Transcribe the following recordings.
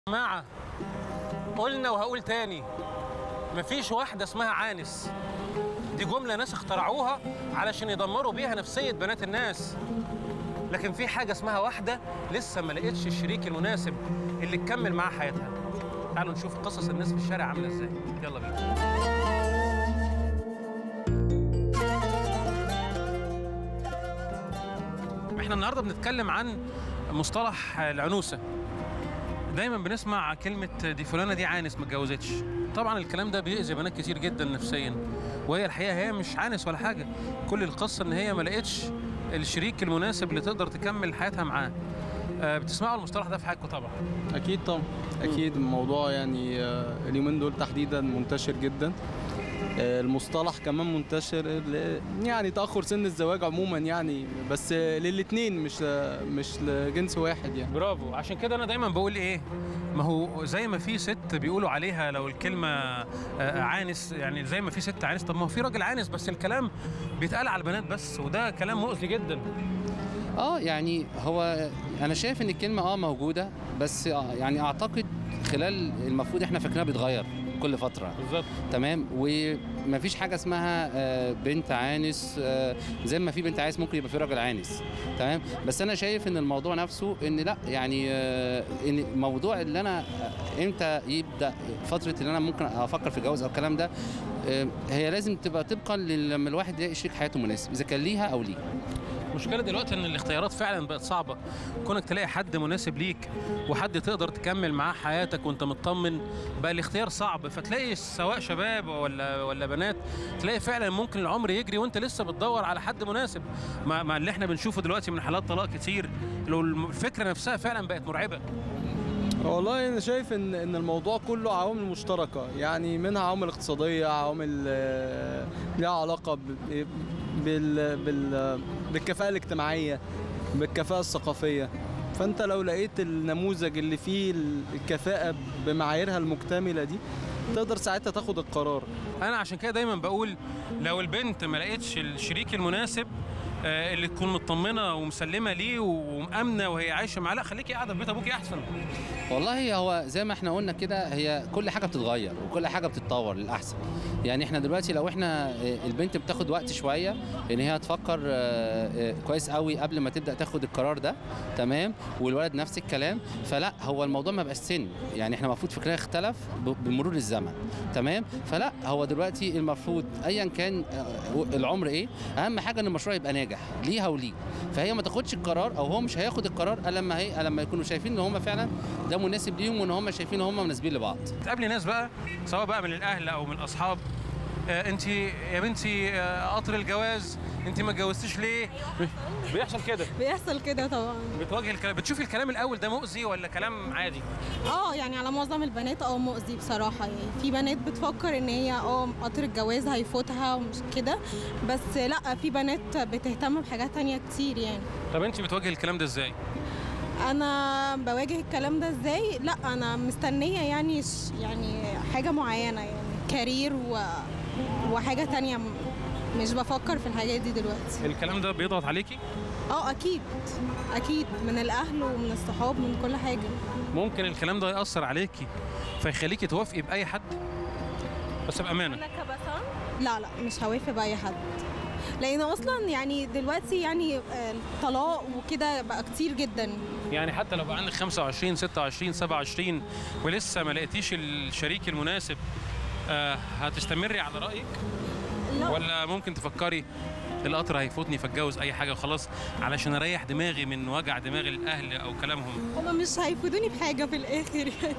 جماعة قلنا وهقول تاني مفيش واحدة اسمها عانس دي جملة ناس اخترعوها علشان يدمروا بيها نفسية بنات الناس لكن في حاجة اسمها واحدة لسه ما لقيتش الشريك المناسب اللي تكمل معاها حياتها تعالوا نشوف قصص الناس في الشارع عاملة ازاي يلا بينا احنا النهارده بنتكلم عن مصطلح العنوسه دايما بنسمع كلمه دي فلانه دي عانس ما اتجوزتش طبعا الكلام ده بيأذي بنات كتير جدا نفسيا وهي الحقيقه هي مش عانس ولا حاجه كل القصه ان هي ما لقتش الشريك المناسب اللي تقدر تكمل حياتها معاه آه، بتسمعوا المصطلح ده في حياتكم طبعا اكيد طبعا اكيد الموضوع يعني آه، اليومين دول تحديدا منتشر جدا آه، المصطلح كمان منتشر ل- يعني تاخر سن الزواج عموما يعني بس للاثنين مش آه، مش لجنس واحد يعني برافو عشان كده انا دايما بقول ايه ما هو زي ما في ست بيقولوا عليها لو الكلمه آه، عانس يعني زي ما في ست عانس طب ما هو في راجل عانس بس الكلام بيتقال على البنات بس وده كلام مؤذي جدا اه يعني هو انا شايف ان الكلمه اه موجوده بس آه يعني اعتقد خلال المفروض احنا فكرنا بيتغير كل فتره بالظبط تمام ومفيش حاجه اسمها آه، بنت عانس آه، زي ما في بنت عانس ممكن يبقى في راجل عانس تمام بس انا شايف ان الموضوع نفسه ان لا يعني آه، ان موضوع اللي انا آه، امتى يبدا فتره اللي انا ممكن افكر في جواز او الكلام ده آه، هي لازم تبقى طبقا لما الواحد يلاقي شريك حياته مناسب اذا كان ليها او ليه المشكله دلوقتي ان الاختيارات فعلا بقت صعبه كونك تلاقي حد مناسب ليك وحد تقدر تكمل معاه حياتك وانت مطمن بقى الاختيار صعب فتلاقي سواء شباب ولا ولا بنات تلاقي فعلا ممكن العمر يجري وانت لسه بتدور على حد مناسب مع, مع اللي احنا بنشوفه دلوقتي من حالات طلاق كتير لو الفكره نفسها فعلا بقت مرعبه والله انا شايف ان ان الموضوع كله عوامل مشتركه يعني منها عوامل اقتصاديه عوامل آه، ليها علاقه ب- بال بال بالكفاءه الاجتماعيه بالكفاءه الثقافيه فانت لو لقيت النموذج اللي فيه الكفاءه بمعاييرها المكتمله دي تقدر ساعتها تاخد القرار انا عشان كده دايما بقول لو البنت ما لقيتش الشريك المناسب آه، اللي تكون مطمنه ومسلمه ليه ومامنه وهي عايشه معاه لا خليكي قاعده في بيت ابوكي احسن والله هو زي ما احنا قلنا كده هي كل حاجه بتتغير وكل حاجه بتتطور للاحسن يعني احنا دلوقتي لو احنا اه، البنت بتاخد وقت شويه ان هي تفكر اه، اه، كويس قوي قبل ما تبدا تاخد القرار ده تمام والولد نفس الكلام فلا هو الموضوع ما بقاش سن يعني احنا المفروض فكرنا اختلف ب- بمرور الزمن تمام فلا هو دلوقتي المفروض ايا كان اه، العمر ايه اهم حاجه ان المشروع يبقى ناجح ليها وليه فهي ما تاخدش القرار او هو مش هياخد القرار الا لما هي لما يكونوا شايفين ان هم فعلا ده مناسب ليهم وان هم شايفين ان هم مناسبين لبعض تقابلي ناس بقى سواء بقى من الاهل او من الاصحاب آه انت يا بنتي آه قطر الجواز انت ما اتجوزتيش ليه بيحصل كده بيحصل كده طبعا بتواجه الكلام بتشوفي الكلام الاول ده مؤذي ولا كلام عادي اه يعني على معظم البنات اه مؤذي بصراحه يعني في بنات بتفكر ان هي اه قطر الجواز هيفوتها ومش كده بس لا في بنات بتهتم بحاجات تانية كتير يعني طب انت بتواجه الكلام ده ازاي انا بواجه الكلام ده ازاي لا انا مستنيه يعني ش- يعني حاجه معينه يعني كارير و... وحاجه تانية م- مش بفكر في الحاجات دي دلوقتي الكلام ده بيضغط عليكي اه اكيد اكيد من الاهل ومن الصحاب من كل حاجه ممكن الكلام ده ياثر عليكي فيخليكي توافقي باي حد بس بامانه لا لا مش هوافق بأي حد لأن أصلا يعني دلوقتي يعني آه، الطلاق وكده بقى كتير جدا يعني حتى لو بقى عندك 25 26 27 ولسه ما لقيتيش الشريك المناسب آه هتستمري على رايك لا ولا ممكن تفكري القطر هيفوتني فاتجوز اي حاجه وخلاص علشان اريح دماغي من وجع دماغ الاهل او كلامهم هما مش هيفيدوني بحاجة في الآخر يعني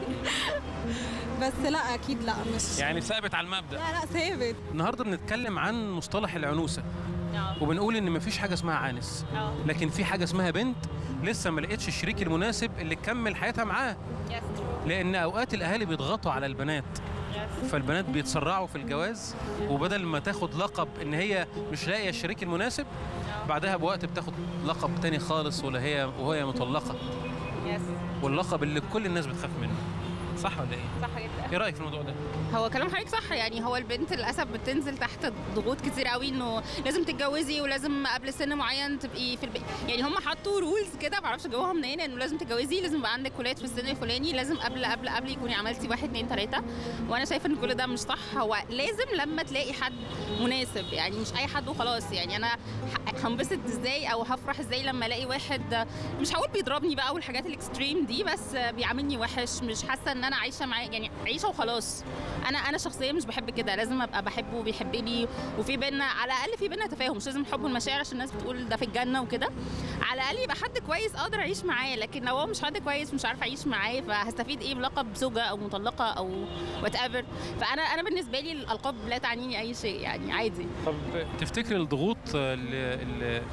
بس لا أكيد لا مش يعني ثابت على المبدا لا لا ثابت النهارده بنتكلم عن مصطلح العنوسه وبنقول ان مفيش حاجه اسمها عانس لكن في حاجه اسمها بنت لسه ما لقيتش الشريك المناسب اللي تكمل حياتها معاه لان اوقات الاهالي بيضغطوا على البنات فالبنات بيتسرعوا في الجواز وبدل ما تاخد لقب ان هي مش لاقيه الشريك المناسب بعدها بوقت بتاخد لقب تاني خالص ولا هي وهي مطلقه واللقب اللي كل الناس بتخاف منه صح ولا ايه صح جدا ايه رايك في الموضوع ده هو كلام حضرتك صح يعني هو البنت للاسف بتنزل تحت ضغوط كتير قوي انه لازم تتجوزي ولازم قبل سن معين تبقي في البيت يعني هم حطوا رولز كده معرفش جابوها منين انه لازم تتجوزي لازم يبقى عندك ولاد في السن الفلاني لازم قبل قبل قبل يكوني عملتي واحد اتنين تلاته وانا شايفه ان كل ده مش صح هو لازم لما تلاقي حد مناسب يعني مش اي حد وخلاص يعني انا ه- هنبسط ازاي او هفرح ازاي لما الاقي واحد مش هقول بيضربني بقى والحاجات الاكستريم دي بس بيعاملني وحش مش حاسه ان انا عايشه معاه يعني عيشه وخلاص انا انا شخصيا مش بحب كده لازم ابقى بحبه وبيحبني وفي بينا على الاقل في بينا تفاهم مش لازم حب والمشاعر عشان الناس بتقول ده في الجنه وكده على الاقل يبقى حد كويس اقدر اعيش معاه لكن لو هو مش حد كويس مش عارفه اعيش معاه فهستفيد ايه بلقب زوجه او مطلقه او وات ايفر فانا انا بالنسبه لي الالقاب لا تعنيني اي شيء يعني عادي طب تفتكري الضغوط اللي, اللي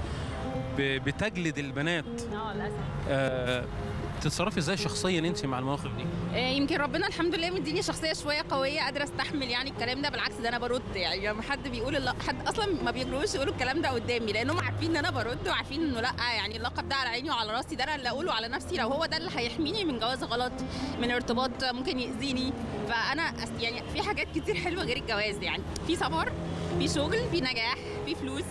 ب- بتجلد البنات اه للاسف آه، تتصرفي ازاي شخصيا انت مع المواقف دي آه، يمكن ربنا الحمد لله مديني شخصيه شويه قويه قادره استحمل يعني الكلام ده بالعكس ده انا برد يعني لما حد بيقول الل- حد اصلا ما بيجروش يقولوا الكلام ده قدامي لانهم عارفين ان انا برد وعارفين انه لا يعني اللقب ده على عيني وعلى راسي ده انا اللي اقوله على نفسي لو هو ده اللي هيحميني من جواز غلط من ارتباط ممكن ياذيني فانا أس- يعني في حاجات كتير حلوه غير الجواز يعني في سفر في شغل في نجاح في فلوس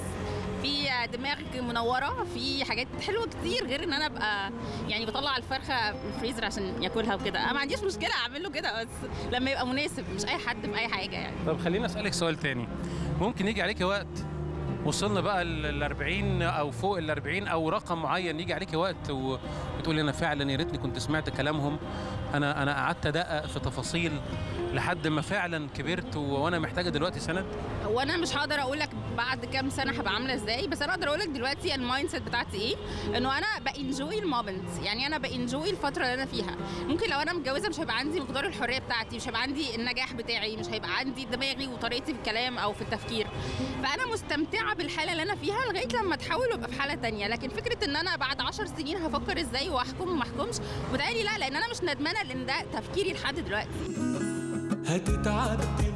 في دماغ منوره في حاجات حلوه كتير غير ان انا ابقى يعني بطلع الفرخه من الفريزر عشان ياكلها وكده انا ما عنديش مشكله اعمل له كده بس لما يبقى مناسب مش اي حد باي حاجه يعني طب خليني اسالك سؤال تاني ممكن يجي عليكي وقت وصلنا بقى ال 40 او فوق ال 40 او رقم معين يجي عليكي وقت و- وتقولي انا فعلا يا ريتني كنت سمعت كلامهم انا انا قعدت ادقق في تفاصيل لحد ما فعلا كبرت و- وانا محتاجه دلوقتي سند وانا مش هقدر اقول لك بعد كام سنه هبقى عامله ازاي بس انا اقدر اقول لك دلوقتي المايند سيت بتاعتي ايه انه انا بانجوي المومنت يعني انا بانجوي الفتره اللي انا فيها ممكن لو انا متجوزه مش هيبقى عندي مقدار الحريه بتاعتي مش هيبقى عندي النجاح بتاعي مش هيبقى عندي دماغي وطريقتي في الكلام او في التفكير فانا مستمتعه بالحاله اللي انا فيها لغايه لما اتحول وابقى في حاله تانية لكن فكره ان انا بعد 10 سنين هفكر ازاي واحكم وما احكمش وتهيألي لا لان انا مش ندمانه لان ده تفكيري لحد دلوقتي هتتعدي